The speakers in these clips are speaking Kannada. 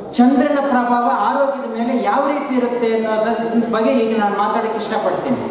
ಚಂದ್ರನ ಪ್ರಭಾವ ಆರೋಗ್ಯದ ಮೇಲೆ ಯಾವ ರೀತಿ ಇರುತ್ತೆ ಅನ್ನೋದ್ರ ಬಗ್ಗೆ ಈಗ ನಾನು ಮಾತಾಡಕ್ಕೆ ಇಷ್ಟಪಡ್ತೀನಿ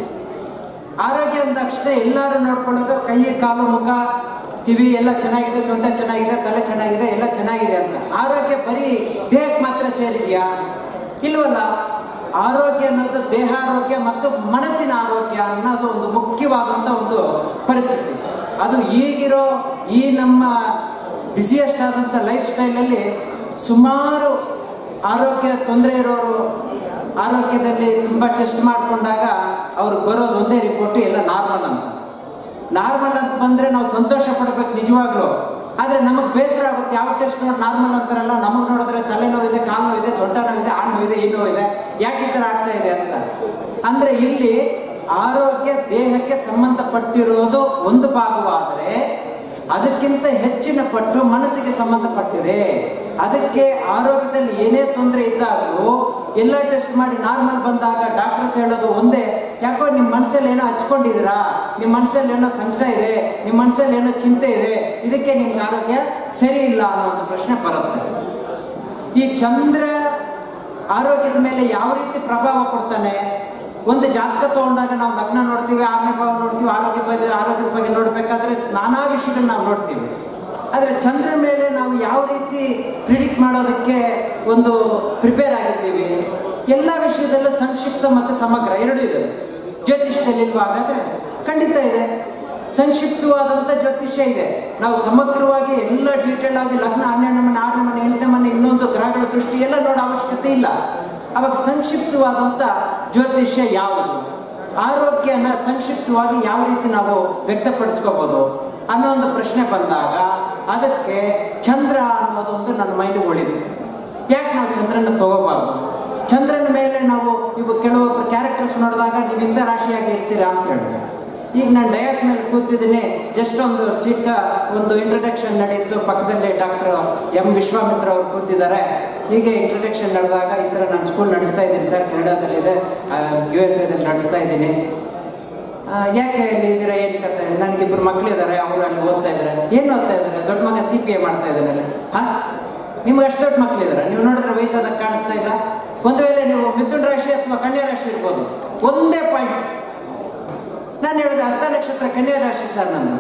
ಆರೋಗ್ಯ ಅಂದ ತಕ್ಷಣ ಎಲ್ಲರೂ ನೋಡ್ಕೊಳ್ಳೋದು ಕೈ ಕಾಲು ಮುಖ ಕಿವಿ ಎಲ್ಲ ಚೆನ್ನಾಗಿದೆ ಸೊಂಟ ಚೆನ್ನಾಗಿದೆ ತಲೆ ಚೆನ್ನಾಗಿದೆ ಎಲ್ಲ ಚೆನ್ನಾಗಿದೆ ಅಂತ ಆರೋಗ್ಯ ಬರೀ ದೇಹಕ್ಕೆ ಮಾತ್ರ ಸೇರಿದೆಯಾ ಇಲ್ವಲ್ಲ ಆರೋಗ್ಯ ಅನ್ನೋದು ದೇಹಾರೋಗ್ಯ ಮತ್ತು ಮನಸ್ಸಿನ ಆರೋಗ್ಯ ಅನ್ನೋದು ಒಂದು ಮುಖ್ಯವಾದಂಥ ಒಂದು ಪರಿಸ್ಥಿತಿ ಅದು ಈಗಿರೋ ಈ ನಮ್ಮ ಬ್ಯುಸಿಯೆಸ್ಟ್ ಆದಂಥ ಲೈಫ್ ಸ್ಟೈಲಲ್ಲಿ ಸುಮಾರು ಆರೋಗ್ಯ ತೊಂದರೆ ಇರೋರು ಆರೋಗ್ಯದಲ್ಲಿ ತುಂಬ ಟೆಸ್ಟ್ ಮಾಡಿಕೊಂಡಾಗ ಅವ್ರಿಗೆ ಬರೋದು ಒಂದೇ ರಿಪೋರ್ಟು ಎಲ್ಲ ನಾರ್ಮಲ್ ಅಂತ ನಾರ್ಮಲ್ ಅಂತ ಬಂದರೆ ನಾವು ಸಂತೋಷ ಪಡ್ಬೇಕು ನಿಜವಾಗ್ಲೂ ಆದರೆ ನಮಗೆ ಬೇಸರ ಆಗುತ್ತೆ ಯಾವ ಟೆಸ್ಟ್ ನೋಡಿ ನಾರ್ಮಲ್ ಅಂತಾರಲ್ಲ ನಮಗೆ ನೋಡಿದ್ರೆ ತಲೆನೋವಿದೆ ಕಾಲು ನೋವಿದೆ ಸೊಂಟ ನೋವಿದೆ ಆ ನೋವಿದೆ ಈ ನೋವಿದೆ ಯಾಕೆ ಈ ಥರ ಆಗ್ತಾ ಇದೆ ಅಂತ ಅಂದರೆ ಇಲ್ಲಿ ಆರೋಗ್ಯ ದೇಹಕ್ಕೆ ಸಂಬಂಧಪಟ್ಟಿರೋದು ಒಂದು ಭಾಗವಾದರೆ ಅದಕ್ಕಿಂತ ಹೆಚ್ಚಿನ ಪಟ್ಟು ಮನಸ್ಸಿಗೆ ಸಂಬಂಧಪಟ್ಟಿದೆ ಅದಕ್ಕೆ ಆರೋಗ್ಯದಲ್ಲಿ ಏನೇ ತೊಂದರೆ ಇದ್ದಾಗಲೂ ಎಲ್ಲ ಟೆಸ್ಟ್ ಮಾಡಿ ನಾರ್ಮಲ್ ಬಂದಾಗ ಡಾಕ್ಟರ್ಸ್ ಹೇಳೋದು ಒಂದೇ ಯಾಕೋ ನಿಮ್ಮ ಮನಸ್ಸಲ್ಲಿ ಏನೋ ಹಚ್ಕೊಂಡಿದ್ದೀರಾ ನಿಮ್ಮ ಮನಸ್ಸಲ್ಲಿ ಏನೋ ಸಂಕಟ ಇದೆ ನಿಮ್ಮ ಮನಸ್ಸಲ್ಲಿ ಏನೋ ಚಿಂತೆ ಇದೆ ಇದಕ್ಕೆ ನಿಮ್ಗೆ ಆರೋಗ್ಯ ಸರಿ ಇಲ್ಲ ಅನ್ನೋ ಒಂದು ಪ್ರಶ್ನೆ ಬರುತ್ತೆ ಈ ಚಂದ್ರ ಆರೋಗ್ಯದ ಮೇಲೆ ಯಾವ ರೀತಿ ಪ್ರಭಾವ ಕೊಡ್ತಾನೆ ಒಂದು ಜಾತಕ ತಗೊಂಡಾಗ ನಾವು ಲಗ್ನ ನೋಡ್ತೀವಿ ಆರನೇ ಭಾವ ನೋಡ್ತೀವಿ ಆರೋಗ್ಯ ಬಗ್ಗೆ ಆರೋಗ್ಯದ ಬಗ್ಗೆ ನೋಡ್ಬೇಕಾದ್ರೆ ನಾನಾ ವಿಷಯಗಳನ್ನ ನಾವು ನೋಡ್ತೀವಿ ಆದರೆ ಚಂದ್ರ ಮೇಲೆ ನಾವು ಯಾವ ರೀತಿ ಪ್ರಿಡಿಕ್ಟ್ ಮಾಡೋದಕ್ಕೆ ಒಂದು ಪ್ರಿಪೇರ್ ಆಗಿರ್ತೀವಿ ಎಲ್ಲ ವಿಷಯದಲ್ಲೂ ಸಂಕ್ಷಿಪ್ತ ಮತ್ತು ಸಮಗ್ರ ಎರಡೂ ಇದೆ ಜ್ಯೋತಿಷ್ಯದಲ್ಲಿ ಇಲ್ವಾ ಹಾಗಾದ್ರೆ ಖಂಡಿತ ಇದೆ ಸಂಕ್ಷಿಪ್ತವಾದಂಥ ಜ್ಯೋತಿಷ್ಯ ಇದೆ ನಾವು ಸಮಗ್ರವಾಗಿ ಎಲ್ಲ ಡೀಟೇಲ್ ಆಗಿ ಲಗ್ನ ಹನ್ನೆರಡನೇ ಮನೆ ಆರನೇ ಮನೆ ಎಂಟನೇ ಮನೆ ಇನ್ನೊಂದು ಗ್ರಹಗಳ ದೃಷ್ಟಿ ಎಲ್ಲ ನೋಡೋ ಅವಶ್ಯಕತೆ ಇಲ್ಲ ಅವಾಗ ಸಂಕ್ಷಿಪ್ತವಾದಂಥ ಜ್ಯೋತಿಷ್ಯ ಯಾವುದು ಆರೋಗ್ಯನ ಸಂಕ್ಷಿಪ್ತವಾಗಿ ಯಾವ ರೀತಿ ನಾವು ವ್ಯಕ್ತಪಡಿಸ್ಕೋಬಹುದು ಅನ್ನೋ ಒಂದು ಪ್ರಶ್ನೆ ಬಂದಾಗ ಅದಕ್ಕೆ ಚಂದ್ರ ಅನ್ನೋದೊಂದು ನನ್ನ ಮೈಂಡ್ ಉಳಿತು ಯಾಕೆ ನಾವು ಚಂದ್ರನ ತಗೋಬಾರ್ದು ಚಂದ್ರನ ಮೇಲೆ ನಾವು ಇವು ಕೆಲವೊಬ್ಬರು ಕ್ಯಾರೆಕ್ಟರ್ಸ್ ನೋಡಿದಾಗ ನೀವು ಇಂಥ ರಾಶಿಯಾಗಿ ಇರ್ತೀರಾ ಅಂತ ಹೇಳಿದ್ರೆ ಈಗ ನಾನು ಡಯಾಸ್ ಮೇಲೆ ಕೂತಿದ್ದೀನಿ ಜಸ್ಟ್ ಒಂದು ಚಿಕ್ಕ ಒಂದು ಇಂಟ್ರಡಕ್ಷನ್ ನಡೆಯಿತು ಪಕ್ಕದಲ್ಲಿ ಡಾಕ್ಟರ್ ಎಂ ವಿಶ್ವಾಮಿತ್ರ ಅವರು ಕೂತಿದ್ದಾರೆ ಹೀಗೆ ಇಂಟ್ರಡಕ್ಷನ್ ನಡೆದಾಗ ಈ ಥರ ನಾನು ಸ್ಕೂಲ್ ನಡೆಸ್ತಾ ಇದ್ದೀನಿ ಸರ್ ಕೆನಡಾದಲ್ಲಿದೆ ಯು ಎಸ್ ಎದಲ್ಲಿ ನಡೆಸ್ತಾ ಇದ್ದೀನಿ ಆ, ಯಾಕೆ ಇಲ್ಲಿ ಇದ್ದೀರಾ ಏನು ಕತೆ ನನಗಿಬ್ಬರು ಮಕ್ಕಳಿದ್ದಾರೆ ಅವರು ಅಲ್ಲಿ ಓದ್ತಾ ಇದ್ದಾರೆ ಏನು ಓದ್ತಾ ಇದ್ದಾರೆ ದೊಡ್ಡ ಮಗ ಸಿ ಪಿ ಎ ಮಾಡ್ತಾ ಇದ್ದಾನೆ ಹಾ ನಿಮ್ಗೆ ಅಷ್ಟು ದೊಡ್ಡ ಮಕ್ಕಳಿದ್ದಾರೆ ನೀವು ನೋಡಿದ್ರೆ ವಯಸ್ಸಾದಾಗ ಕಾಣಿಸ್ತಾ ಇಲ್ಲ ಒಂದು ವೇಳೆ ನೀವು ಮಿಥುನ್ ರಾಶಿ ಅಥವಾ ಕನ್ಯಾ ರಾಶಿ ಇರ್ಬೋದು ಒಂದೇ ಪಾಯಿಂಟ್ ನಾನು ಹೇಳಿದೆ ಹಸ್ತ ನಕ್ಷತ್ರ ಕನ್ಯಾ ರಾಶಿ ಸರ್ ನನ್ನ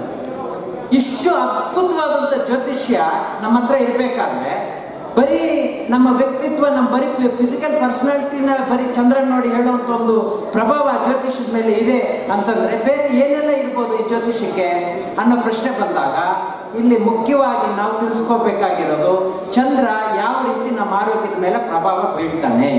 ಇಷ್ಟು ಅದ್ಭುತವಾದಂಥ ಜ್ಯೋತಿಷ್ಯ ನಮ್ಮ ಹತ್ರ ಇರಬೇಕಾದ್ರೆ ಬರೀ ನಮ್ಮ ವ್ಯಕ್ತಿತ್ವ ನಮ್ಮ ಬರೀ ಫಿಸಿಕಲ್ ಪರ್ಸನಾಲಿಟಿನ ಬರೀ ಚಂದ್ರನ್ ನೋಡಿ ಹೇಳುವಂಥ ಒಂದು ಪ್ರಭಾವ ಜ್ಯೋತಿಷ್ಯದ ಮೇಲೆ ಇದೆ ಅಂತಂದ್ರೆ ಬೇರೆ ಏನೆಲ್ಲ ಇರ್ಬೋದು ಈ ಜ್ಯೋತಿಷ್ಯಕ್ಕೆ ಅನ್ನೋ ಪ್ರಶ್ನೆ ಬಂದಾಗ ಇಲ್ಲಿ ಮುಖ್ಯವಾಗಿ ನಾವು ತಿಳಿಸ್ಕೋಬೇಕಾಗಿರೋದು ಚಂದ್ರ ಯಾವ ರೀತಿ ನಮ್ಮ ಆರೋಗ್ಯದ ಮೇಲೆ ಪ್ರಭಾವ ಬೀಳ್ತಾನೆ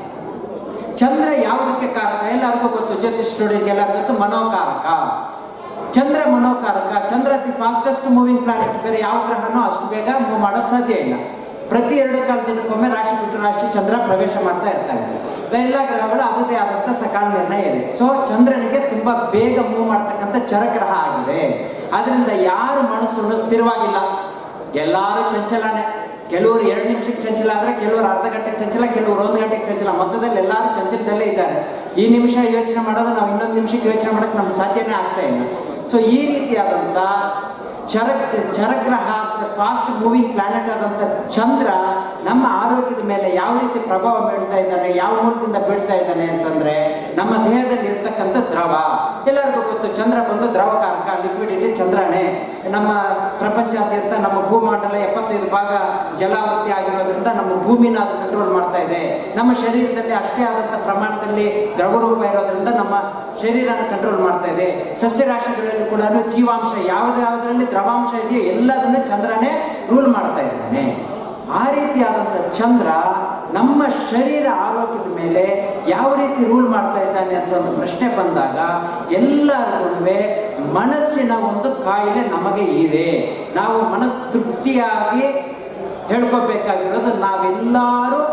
ಚಂದ್ರ ಯಾವುದಕ್ಕೆ ಕಾರಕ ಎಲ್ಲರಿಗೂ ಗೊತ್ತು ಜ್ಯೋತಿಷ್ ಸ್ಟೂಡೆಂಟ್ ಎಲ್ಲರಿಗೂ ಗೊತ್ತು ಮನೋಕಾರಕ ಚಂದ್ರ ಮನೋಕಾರಕ ಚಂದ್ರ ಅತಿ ಫಾಸ್ಟೆಸ್ಟ್ ಮೂವಿಂಗ್ ಪ್ಲಾನೆಟ್ ಬೇರೆ ಯಾವ ಗ್ರಹನೂ ಅಷ್ಟು ಬೇಗ ಮೂವ್ ಮಾಡೋದು ಸಾಧ್ಯ ಇಲ್ಲ ಪ್ರತಿ ಎರಡು ಕಾಲ ದಿನಕ್ಕೊಮ್ಮೆ ರಾಶಿ ಬಿಟ್ಟು ರಾಶಿ ಚಂದ್ರ ಪ್ರವೇಶ ಮಾಡ್ತಾ ಇರ್ತಾನೆ ಎಲ್ಲ ಗ್ರಹಗಳು ಅದರದೇ ಆದಂಥ ಸಕಾಲ ನಿರ್ಣಯ ಇದೆ ಸೊ ಚಂದ್ರನಿಗೆ ತುಂಬಾ ಬೇಗ ಮೂವ್ ಮಾಡ್ತಕ್ಕಂಥ ಚರಗ್ರಹ ಆಗಿದೆ ಆದ್ರಿಂದ ಯಾರ ಮನಸ್ಸು ಸ್ಥಿರವಾಗಿಲ್ಲ ಎಲ್ಲಾರು ಚಂಚಲನೆ ಕೆಲವರು ಎರಡು ನಿಮಿಷಕ್ಕೆ ಚಂಚಲ ಆದ್ರೆ ಕೆಲವರು ಅರ್ಧ ಗಂಟೆಗೆ ಚಂಚಲ ಕೆಲವರು ಒಂದು ಗಂಟೆಗೆ ಚಂಚಲ ಮೊತ್ತದಲ್ಲಿ ಎಲ್ಲರೂ ಚಂಚಲದಲ್ಲೇ ಇದ್ದಾರೆ ಈ ನಿಮಿಷ ಯೋಚನೆ ಮಾಡೋದು ನಾವು ಇನ್ನೊಂದು ನಿಮಿಷಕ್ಕೆ ಯೋಚನೆ ಮಾಡೋಕೆ ನಮ್ಗೆ ಸಾಧ್ಯನೇ ಆಗ್ತಾ ಇಲ್ಲ ಸೊ ಈ ರೀತಿಯಾದಂಥ ಚರ ಚರಗ್ರಹ ಫಾಸ್ಟ್ ಮೂವಿಂಗ್ ಪ್ಲಾನೆಟ್ ಆದಂಥ ಚಂದ್ರ ನಮ್ಮ ಆರೋಗ್ಯದ ಮೇಲೆ ಯಾವ ರೀತಿ ಪ್ರಭಾವ ಬೀಳ್ತಾ ಇದ್ದಾನೆ ಯಾವ ಮೂಲದಿಂದ ಬೀಳ್ತಾ ಇದ್ದಾನೆ ಅಂತಂದ್ರೆ ನಮ್ಮ ದೇಹದಲ್ಲಿ ಇರ್ತಕ್ಕಂಥ ದ್ರವ ಎಲ್ಲರಿಗೂ ಗೊತ್ತು ಚಂದ್ರ ಬಂದು ದ್ರವಕಾರಕ ಲಿಕ್ವಿಡಿಟಿ ಚಂದ್ರನೇ ನಮ್ಮ ಪ್ರಪಂಚಾದ್ಯಂತ ನಮ್ಮ ಭೂಮಂಡಲ ಎಪ್ಪತ್ತೈದು ಭಾಗ ಜಲಾವೃತಿ ಆಗಿರೋದ್ರಿಂದ ನಮ್ಮ ಭೂಮಿನ ಅದು ಕಂಟ್ರೋಲ್ ಮಾಡ್ತಾ ಇದೆ ನಮ್ಮ ಶರೀರದಲ್ಲಿ ಅಷ್ಟೇ ಆದಂಥ ಪ್ರಮಾಣದಲ್ಲಿ ದ್ರವರೂಪ ಇರೋದ್ರಿಂದ ನಮ್ಮ ಶರೀರನ ಕಂಟ್ರೋಲ್ ಮಾಡ್ತಾ ಇದೆ ಸಸ್ಯರಾಶಿಗಳಲ್ಲಿ ಕೂಡ ಜೀವಾಂಶ ಯಾವುದ್ಯಾವುದರಲ್ಲಿ ದ್ರವಾಂಶ ಇದೆಯೋ ಎಲ್ಲದನ್ನು ಚಂದ್ರನೇ ರೂಲ್ ಮಾಡ್ತಾ ಇದ್ದಾನೆ ಆ ರೀತಿಯಾದಂಥ ಚಂದ್ರ ನಮ್ಮ ಶರೀರ ಆರೋಗ್ಯದ ಮೇಲೆ ಯಾವ ರೀತಿ ರೂಲ್ ಮಾಡ್ತಾ ಇದ್ದಾನೆ ಅಂತ ಒಂದು ಪ್ರಶ್ನೆ ಬಂದಾಗ ಎಲ್ಲರಿಗೂ ಮನಸ್ಸಿನ ಒಂದು ಕಾಯಿಲೆ ನಮಗೆ ಇದೆ ನಾವು ಮನಸ್ ತೃಪ್ತಿಯಾಗಿ ಹೇಳ್ಕೋಬೇಕಾಗಿರೋದು ನಾವೆಲ್ಲರೂ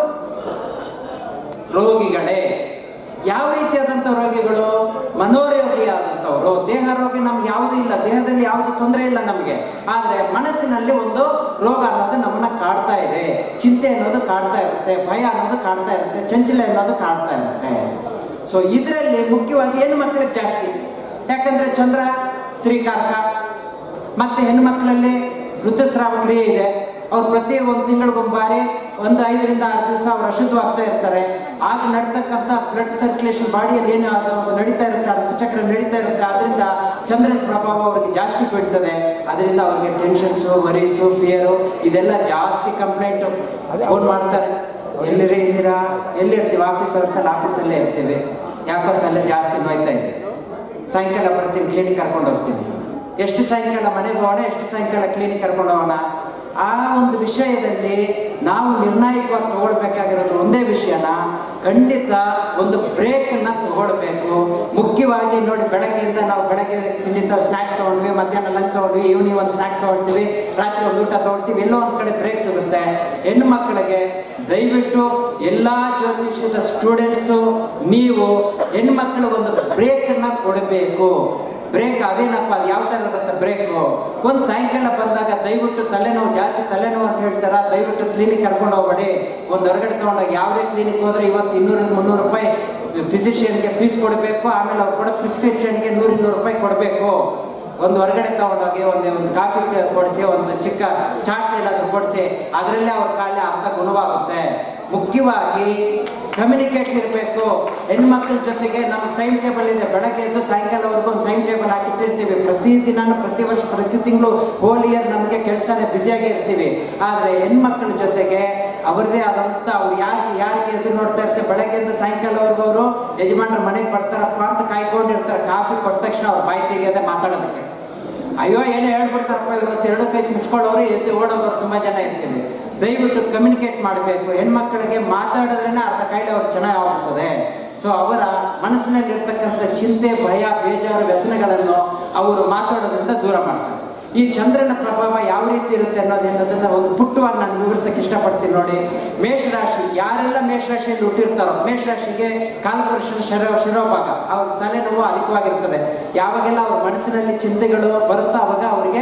ರೋಗಿಗಳೇ ಯಾವ ರೀತಿಯಾದಂಥ ರೋಗಿಗಳು ಮನೋರೋಗಿಯಾದಂಥವ್ರು ದೇಹ ರೋಗಿ ನಮ್ಗೆ ಯಾವುದೂ ಇಲ್ಲ ದೇಹದಲ್ಲಿ ಯಾವುದು ತೊಂದರೆ ಇಲ್ಲ ನಮಗೆ ಆದರೆ ಮನಸ್ಸಿನಲ್ಲಿ ಒಂದು ರೋಗ ಅನ್ನೋದು ನಮ್ಮನ್ನ ಕಾಡ್ತಾ ಇದೆ ಚಿಂತೆ ಅನ್ನೋದು ಕಾಡ್ತಾ ಇರುತ್ತೆ ಭಯ ಅನ್ನೋದು ಕಾಡ್ತಾ ಇರುತ್ತೆ ಚಂಚಲ ಅನ್ನೋದು ಕಾಡ್ತಾ ಇರುತ್ತೆ ಸೊ ಇದರಲ್ಲಿ ಮುಖ್ಯವಾಗಿ ಹೆಣ್ಣು ಮಕ್ಕಳಿಗೆ ಜಾಸ್ತಿ ಯಾಕಂದ್ರೆ ಚಂದ್ರ ಸ್ತ್ರೀಕಾರಕ ಮತ್ತೆ ಹೆಣ್ಣು ಮಕ್ಕಳಲ್ಲಿ ಋತುಸ್ರಾವ ಕ್ರಿಯೆ ಇದೆ ಅವ್ರು ಪ್ರತಿ ಒಂದು ತಿಂಗಳಿಗೊಂಬಾರಿ ಒಂದು ಐದರಿಂದ ಆರು ದಿವಸ ಅವ್ರು ಅಶುದ್ಧವಾಗ್ತಾ ಇರ್ತಾರೆ ಆಗ ನಡ್ತಕ್ಕಂಥ ಬ್ಲಡ್ ಸರ್ಕ್ಯುಲೇಷನ್ ಬಾಡಿಯಲ್ಲಿ ಏನು ಅದು ಒಂದು ನಡೀತಾ ಇರುತ್ತೆ ಋತುಚಕ್ರ ನಡೀತಾ ಇರುತ್ತೆ ಅದರಿಂದ ಚಂದ್ರನ ಪ್ರಭಾವ ಅವ್ರಿಗೆ ಜಾಸ್ತಿ ಬೀಳ್ತದೆ ಅದರಿಂದ ಅವ್ರಿಗೆ ಟೆನ್ಷನ್ಸು ವರೀಸು ಫಿಯರು ಇದೆಲ್ಲ ಜಾಸ್ತಿ ಕಂಪ್ಲೇಂಟ್ ಫೋನ್ ಮಾಡ್ತಾರೆ ಎಲ್ಲಿರಿ ಇದ್ದೀರಾ ಎಲ್ಲಿರ್ತೀವಿ ಆಫೀಸ್ ಅವರ್ಸಲ್ಲಿ ಆಫೀಸಲ್ಲೇ ಇರ್ತೀವಿ ಯಾಕೋ ತಲೆ ಜಾಸ್ತಿ ನೋಯ್ತಾ ಇದೆ ಸಾಯಂಕಾಲ ಬರ್ತೀನಿ ಕ್ಲಿನಿಕ್ ಕರ್ಕೊಂಡು ಹೋಗ್ತೀನಿ ಎಷ್ಟು ಸಾಯಂಕಾಲ ಮನೆಗೆ ಹೋಗೋಣ ಎಷ್ಟು ಸಾಯಂಕಾಲ ಕ್ಲಿನಿಕ್ ಕರ್ಕೊಂಡು ಹೋಗೋಣ ಆ ಒಂದು ವಿಷಯದಲ್ಲಿ ನಾವು ನಿರ್ಣಾಯಕವಾಗಿ ತಗೊಳ್ಬೇಕಾಗಿರೋದು ಒಂದೇ ವಿಷಯನ ಖಂಡಿತ ಒಂದು ಬ್ರೇಕ್ ಅನ್ನ ತಗೊಳ್ಬೇಕು ಮುಖ್ಯವಾಗಿ ನೋಡಿ ಬೆಳಗ್ಗೆಯಿಂದ ನಾವು ಬೆಳಗ್ಗೆ ತಿಂಡಿ ಸ್ನಾಕ್ಸ್ ತಗೊಂಡ್ವಿ ಮಧ್ಯಾಹ್ನ ಲಂಚ್ ತಗೊಂಡ್ವಿ ಈವ್ನಿಂಗ್ ಒಂದು ಸ್ನಾಕ್ಸ್ ತಗೊಳ್ತೀವಿ ರಾತ್ರಿ ಒಂದು ಊಟ ತಗೊಳ್ತೀವಿ ಎಲ್ಲೋ ಒಂದು ಕಡೆ ಬ್ರೇಕ್ ಸಿಗುತ್ತೆ ಹೆಣ್ಣು ಮಕ್ಕಳಿಗೆ ದಯವಿಟ್ಟು ಎಲ್ಲಾ ಜ್ಯೋತಿಷ್ಯದ ಸ್ಟೂಡೆಂಟ್ಸು ನೀವು ಹೆಣ್ಮಕ್ಳಿಗೊಂದು ಬ್ರೇಕ್ ಅನ್ನ ಕೊಡಬೇಕು ಬ್ರೇಕ್ ಅದೇನಪ್ಪ ಅದು ಯಾವ ತರ ಇರುತ್ತೆ ಬ್ರೇಕು ಒಂದು ಸಾಯಂಕಾಲ ಬಂದಾಗ ದಯವಿಟ್ಟು ತಲೆನೋವು ಜಾಸ್ತಿ ತಲೆನೋವು ಅಂತ ಹೇಳ್ತಾರ ದಯವಿಟ್ಟು ಕ್ಲಿನಿಕ್ ಕರ್ಕೊಂಡು ಹೋಗ್ಬೇಡಿ ಒಂದು ಹೊರಗಡೆ ತಗೊಂಡಾಗ ಯಾವುದೇ ಕ್ಲಿನಿಕ್ ಹೋದ್ರೆ ಇವತ್ತು ಇನ್ನೂರಿಂದ ಮುನ್ನೂರು ರೂಪಾಯಿ ಫಿಸಿಷಿಯನ್ಗೆ ಫೀಸ್ ಕೊಡಬೇಕು ಆಮೇಲೆ ಅವ್ರು ಕೊಡೋ ಪ್ರಿಸ್ಕ್ರಿಪ್ಷನ್ಗೆ ನೂರು ಇನ್ನೂರು ರೂಪಾಯಿ ಕೊಡಬೇಕು ಒಂದು ಹೊರಗಡೆ ತಗೊಂಡೋಗಿ ಒಂದು ಒಂದು ಕಾಫಿ ಕೊಡಿಸಿ ಒಂದು ಚಿಕ್ಕ ಚಾಟ್ಸ್ ಏನಾದ್ರು ಕೊಡಿಸಿ ಅದರಲ್ಲೇ ಅವ್ರ ಕಾಲೇ ಅರ್ಧ ಗುಣವಾಗುತ್ತೆ ಮುಖ್ಯವಾಗಿ ಕಮ್ಯುನಿಕೇಟ್ ಇರಬೇಕು ಹೆಣ್ಮಕ್ಳ ಜೊತೆಗೆ ನಮ್ಮ ಟೈಮ್ ಟೇಬಲ್ ಇದೆ ಬೆಳಗ್ಗೆ ಎದ್ದು ಸಾಯಂಕಾಲವರೆಗೂ ಒಂದು ಟೈಮ್ ಟೇಬಲ್ ಹಾಕಿಟ್ಟಿರ್ತೀವಿ ಪ್ರತಿ ದಿನಾನು ಪ್ರತಿ ವರ್ಷ ಪ್ರತಿ ತಿಂಗಳು ಹೋಲ್ ಇಯರ್ ನಮಗೆ ಕೆಲಸನೇ ಬ್ಯುಸಿಯಾಗಿ ಇರ್ತೀವಿ ಆದರೆ ಹೆಣ್ಮಕ್ಳ ಜೊತೆಗೆ ಅವ್ರದೇ ಆದಂತ ಅವ್ರು ಯಾರಿಗೆ ಯಾರಿಗೆ ಎದುರು ನೋಡ್ತಾ ಇರ್ತಾರೆ ಬೆಳಗ್ಗೆಯಿಂದ ಸಾಯಂಕಾಲವರೆಗೂ ಅವರು ಯಜಮಾನ್ರ ಮನೆಗೆ ಬರ್ತಾರಪ್ಪ ಅಂತ ಕಾಯ್ಕೊಂಡಿರ್ತಾರೆ ಕಾಫಿ ಕೊಟ್ಟ ತಕ್ಷಣ ಅವ್ರ ಬಾಯಿ ತೆಗೆಯದೆ ಮಾತಾಡೋದಕ್ಕೆ ಅಯ್ಯೋ ಏನೋ ಹೇಳ್ಬಿಡ್ತಾರಪ್ಪ ಇವತ್ತು ಎರಡು ಕೈ ಮುಚ್ಕೊಳ್ಳೋರು ಎದ್ದು ಓಡೋರು ತುಂಬಾ ಜನ ಇರ್ತೀವಿ ದಯವಿಟ್ಟು ಕಮ್ಯುನಿಕೇಟ್ ಮಾಡಬೇಕು ಹೆಣ್ಮಕ್ಳಿಗೆ ಮಾತಾಡಿದ್ರೇನೆ ಅರ್ಧ ಕಾಯಿಲೆ ಅವ್ರು ಚೆನ್ನಾಗಿ ಆಗುತ್ತದೆ ಸೊ ಅವರ ಮನಸ್ಸಿನಲ್ಲಿ ಇರ್ತಕ್ಕಂಥ ಚಿಂತೆ ಭಯ ಬೇಜಾರು ವ್ಯಸನಗಳನ್ನು ಅವರು ಮಾತಾಡೋದ್ರಿಂದ ದೂರ ಮಾಡ್ತಾರೆ ಈ ಚಂದ್ರನ ಪ್ರಭಾವ ಯಾವ ರೀತಿ ಇರುತ್ತೆ ಅನ್ನೋದೇನದನ್ನ ಒಂದು ಪುಟ್ಟವಾಗಿ ನಾನು ವಿವರಿಸಕ್ಕೆ ಇಷ್ಟಪಡ್ತೀನಿ ನೋಡಿ ಮೇಷರಾಶಿ ಯಾರೆಲ್ಲ ಮೇಷರಾಶಿಯಲ್ಲಿ ಹುಟ್ಟಿರ್ತಾರೋ ಮೇಷರಾಶಿಗೆ ಕಾಲಪುರುಷನ ಶಿರೋ ಶಿರೋಭಾಗ ಅವ್ರ ತಲೆನೋವು ಅಧಿಕವಾಗಿರ್ತದೆ ಯಾವಾಗೆಲ್ಲ ಅವ್ರ ಮನಸ್ಸಿನಲ್ಲಿ ಚಿಂತೆಗಳು ಬರುತ್ತೋ ಅವಾಗ ಅವರಿಗೆ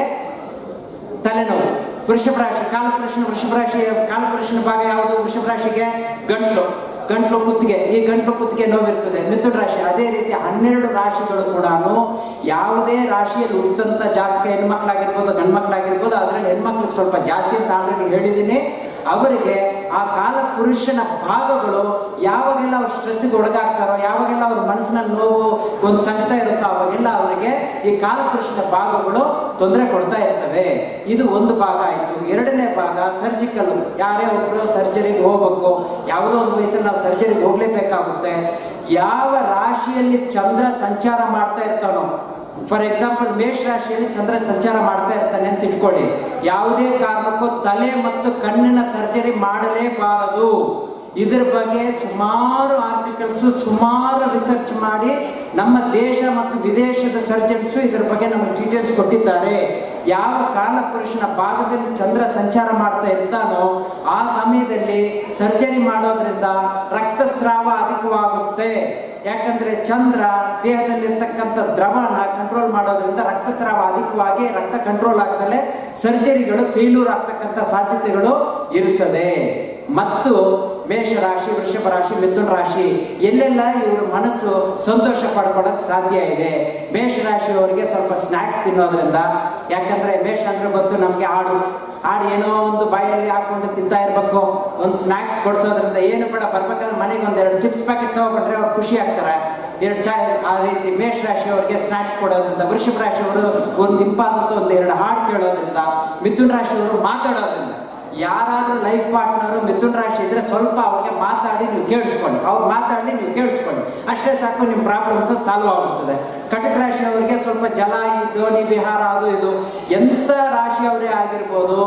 ತಲೆನೋವು ವೃಷಭ ರಾಶಿ ಕಾಲಪುರುಷನ ವೃಷಭ ರಾಶಿ ಕಾಲಪುರುಷನ ಭಾಗ ಯಾವುದು ವೃಷಭ ರಾಶಿಗೆ ಗಂಟ್ಲು ಗಂಟ್ಲು ಕುತ್ತಿಗೆ ಈ ಗಂಟ್ಲು ಕುತ್ತಿಗೆ ನೋವಿರ್ತದೆ ಮಿಥುನ ರಾಶಿ ಅದೇ ರೀತಿ ಹನ್ನೆರಡು ರಾಶಿಗಳು ಕೂಡ ಯಾವುದೇ ರಾಶಿಯಲ್ಲಿ ಹುಟ್ಟಂತ ಜಾತಕ ಹೆಣ್ಮಕ್ಳಾಗಿರ್ಬೋದು ಗಂಡ್ಮಕ್ಳಾಗಿರ್ಬೋದು ಅದರಲ್ಲಿ ಹೆಣ್ಮಕ್ಳಿಗೆ ಸ್ವಲ್ಪ ಜಾಸ್ತಿ ಅಂತ ಆಲ್ರೆಡಿ ಹೇಳಿದ್ದೀನಿ ಅವರಿಗೆ ಆ ಕಾಲ ಪುರುಷನ ಭಾಗಗಳು ಯಾವಾಗೆಲ್ಲ ಅವ್ರು ಸ್ಟ್ರೆಸ್ಗೆ ಒಳಗಾಗ್ತಾರೋ ಯಾವಾಗೆಲ್ಲ ಅವ್ರ ಮನಸ್ಸಿನ ನೋವು ಒಂದು ಸಂಕಟ ಇರುತ್ತೋ ಅವಾಗೆಲ್ಲ ಅವರಿಗೆ ಈ ಕಾಲ ಪುರುಷನ ಭಾಗಗಳು ತೊಂದರೆ ಕೊಡ್ತಾ ಇರ್ತವೆ ಇದು ಒಂದು ಭಾಗ ಆಯ್ತು ಎರಡನೇ ಭಾಗ ಸರ್ಜಿಕಲ್ ಯಾರೇ ಒಬ್ರು ಸರ್ಜರಿಗೆ ಹೋಗ್ಬೇಕು ಯಾವುದೋ ಒಂದು ವಯಸ್ಸಲ್ಲಿ ನಾವು ಸರ್ಜರಿಗೆ ಹೋಗ್ಲೇಬೇಕಾಗುತ್ತೆ ಯಾವ ರಾಶಿಯಲ್ಲಿ ಚಂದ್ರ ಸಂಚಾರ ಮಾಡ್ತಾ ಇರ್ತಾನೋ ಫಾರ್ ಎಕ್ಸಾಂಪಲ್ ಮೇಷ ರಾಶಿಯಲ್ಲಿ ಚಂದ್ರ ಸಂಚಾರ ಮಾಡ್ತಾ ಇರ್ತಾನೆ ಅಂತ ಇಟ್ಕೊಳ್ಳಿ ಯಾವುದೇ ಕಾರಣಕ್ಕೂ ತಲೆ ಮತ್ತು ಕಣ್ಣಿನ ಸರ್ಜರಿ ಮಾಡಲೇಬಾರದು ಇದ್ರ ಬಗ್ಗೆ ಸುಮಾರು ಆರ್ಟಿಕಲ್ಸ್ ಸುಮಾರು ರಿಸರ್ಚ್ ಮಾಡಿ ನಮ್ಮ ದೇಶ ಮತ್ತು ವಿದೇಶದ ಸರ್ಜನ್ಸ್ ಇದ್ರ ಬಗ್ಗೆ ನಮಗೆ ಡೀಟೇಲ್ಸ್ ಕೊಟ್ಟಿದ್ದಾರೆ ಯಾವ ಕಾಲಪುರುಷನ ಭಾಗದಲ್ಲಿ ಚಂದ್ರ ಸಂಚಾರ ಮಾಡ್ತಾ ಇರ್ತಾನೋ ಆ ಸಮಯದಲ್ಲಿ ಸರ್ಜರಿ ಮಾಡೋದ್ರಿಂದ ರಕ್ತಸ್ರಾವ ಅಧಿಕವಾಗುತ್ತೆ ಯಾಕಂದ್ರೆ ಚಂದ್ರ ದೇಹದಲ್ಲಿರ್ತಕ್ಕಂಥ ದ್ರವನ ಕಂಟ್ರೋಲ್ ಮಾಡೋದ್ರಿಂದ ರಕ್ತಸ್ರಾವ ಅಧಿಕವಾಗಿ ರಕ್ತ ಕಂಟ್ರೋಲ್ ಆಗ್ದಲೆ ಸರ್ಜರಿಗಳು ಫೇಲ್ಯೂರ್ ಆಗ್ತಕ್ಕಂಥ ಸಾಧ್ಯತೆಗಳು ಇರುತ್ತದೆ ಮತ್ತು ಮೇಷ ರಾಶಿ ವೃಷಭ ರಾಶಿ ಮಿಥುನ ರಾಶಿ ಎಲ್ಲೆಲ್ಲ ಇವ್ರ ಮನಸ್ಸು ಸಂತೋಷ ಪಡ್ಕೊಳ್ಳೋಕೆ ಸಾಧ್ಯ ಇದೆ ಮೇಷ ರಾಶಿಯವರಿಗೆ ಸ್ವಲ್ಪ ಸ್ನಾಕ್ಸ್ ತಿನ್ನೋದ್ರಿಂದ ಯಾಕಂದ್ರೆ ಮೇಷ ಅಂದ್ರೆ ಗೊತ್ತು ನಮಗೆ ಆಡು ಆಡು ಏನೋ ಒಂದು ಬಾಯಲ್ಲಿ ಹಾಕೊಂಡು ತಿಂತಾ ಇರ್ಬೇಕು ಒಂದು ಸ್ನಾಕ್ಸ್ ಕೊಡ್ಸೋದ್ರಿಂದ ಏನು ಬೇಡ ಬರ್ಬೇಕಾದ್ರೆ ಮನೆಗೆ ಒಂದೆರಡು ಚಿಪ್ಸ್ ಪ್ಯಾಕೆಟ್ ತಗೊಂಡ್ರೆ ಅವ್ರು ಖುಷಿ ಆಗ್ತಾರೆ ಎರಡು ಚಾ ಆ ರೀತಿ ಮೇಷ ರಾಶಿಯವರಿಗೆ ಸ್ನಾಕ್ಸ್ ಕೊಡೋದ್ರಿಂದ ವೃಷಭ ರಾಶಿಯವರು ಒಂದು ಇಂಪಾದಂತ ಒಂದು ಎರಡು ಹಾಡು ಕೇಳೋದ್ರಿಂದ ಮಿಥುನ ರಾಶಿಯವರು ಮಾತಾಡೋದ್ರಿಂದ ಯಾರಾದ್ರೂ ಲೈಫ್ ಪಾರ್ಟ್ನರು ಮಿಥುನ ರಾಶಿ ಇದ್ರೆ ಸ್ವಲ್ಪ ಅವ್ರಿಗೆ ಮಾತಾಡಿ ನೀವು ಕೇಳಿಸ್ಕೊಳ್ಳಿ ಅವ್ರು ಮಾತಾಡಿ ನೀವು ಕೇಳಿಸ್ಕೊಳ್ಳಿ ಅಷ್ಟೇ ಸಾಕು ನಿಮ್ಮ ಪ್ರಾಬ್ಲಮ್ಸ್ ಸಾಲ್ವ್ ಆಗುತ್ತದೆ ಕಟಕ ರಾಶಿಯವರಿಗೆ ಸ್ವಲ್ಪ ಜಲ ಈ ಧ್ವನಿ ವಿಹಾರ ಅದು ಇದು ಎಂತ ರಾಶಿಯವರೇ ಆಗಿರ್ಬೋದು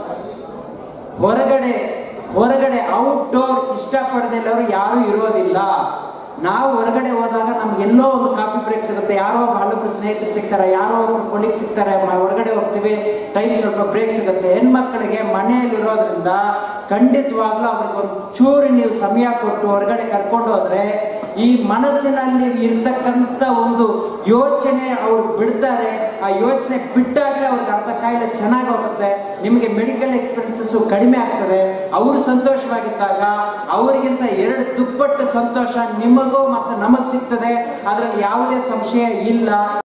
ಹೊರಗಡೆ ಹೊರಗಡೆ ಔಟ್ಡೋರ್ ಇಷ್ಟಪಡದಿಲ್ಲವರು ಯಾರು ಇರೋದಿಲ್ಲ ನಾವು ಹೊರಗಡೆ ಹೋದಾಗ ನಮ್ಗೆ ಎಲ್ಲೋ ಒಂದು ಕಾಫಿ ಬ್ರೇಕ್ ಸಿಗುತ್ತೆ ಯಾರೋ ಒಬ್ಬ ಹಲವು ಸ್ನೇಹಿತರು ಸಿಗ್ತಾರೆ ಯಾರೋ ಒಬ್ರು ಕೊಲಿಗ್ ಸಿಗ್ತಾರೆ ಮ- ಹೊರಗಡೆ ಹೋಗ್ತೀವಿ ಟೈಮ್ ಸ್ವಲ್ಪ ಬ್ರೇಕ್ ಸಿಗುತ್ತೆ ಹೆಣ್ಮಕ್ಳಿಗೆ ಮನೆಯಲ್ಲಿರೋದ್ರಿಂದ ಖಂಡಿತವಾಗ್ಲೂ ಅವ್ರಿಗೆ ಒಂದು ಚೂರು ನೀವು ಸಮಯ ಕೊಟ್ಟು ಹೊರಗಡೆ ಕರ್ಕೊಂಡು ಹೋದ್ರೆ ಈ ಮನಸ್ಸಿನಲ್ಲಿ ಇರ್ತಕ್ಕಂಥ ಒಂದು ಯೋಚನೆ ಅವ್ರು ಬಿಡ್ತಾರೆ ಆ ಯೋಚನೆ ಬಿಟ್ಟಾಗಲೇ ಅವ್ರಿಗೆ ಅರ್ಧ ಕಾಯಿಲೆ ಚೆನ್ನಾಗಿ ಹೋಗುತ್ತೆ ನಿಮಗೆ ಮೆಡಿಕಲ್ ಎಕ್ಸ್ಪೆನ್ಸಸ್ ಕಡಿಮೆ ಆಗ್ತದೆ ಅವರು ಸಂತೋಷವಾಗಿದ್ದಾಗ ಅವರಿಗಿಂತ ಎರಡು ದುಪ್ಪಟ್ಟು ಸಂತೋಷ ನಿಮಗೂ ಮತ್ತು ನಮಗ್ ಸಿಗ್ತದೆ ಅದರಲ್ಲಿ ಯಾವುದೇ ಸಂಶಯ ಇಲ್ಲ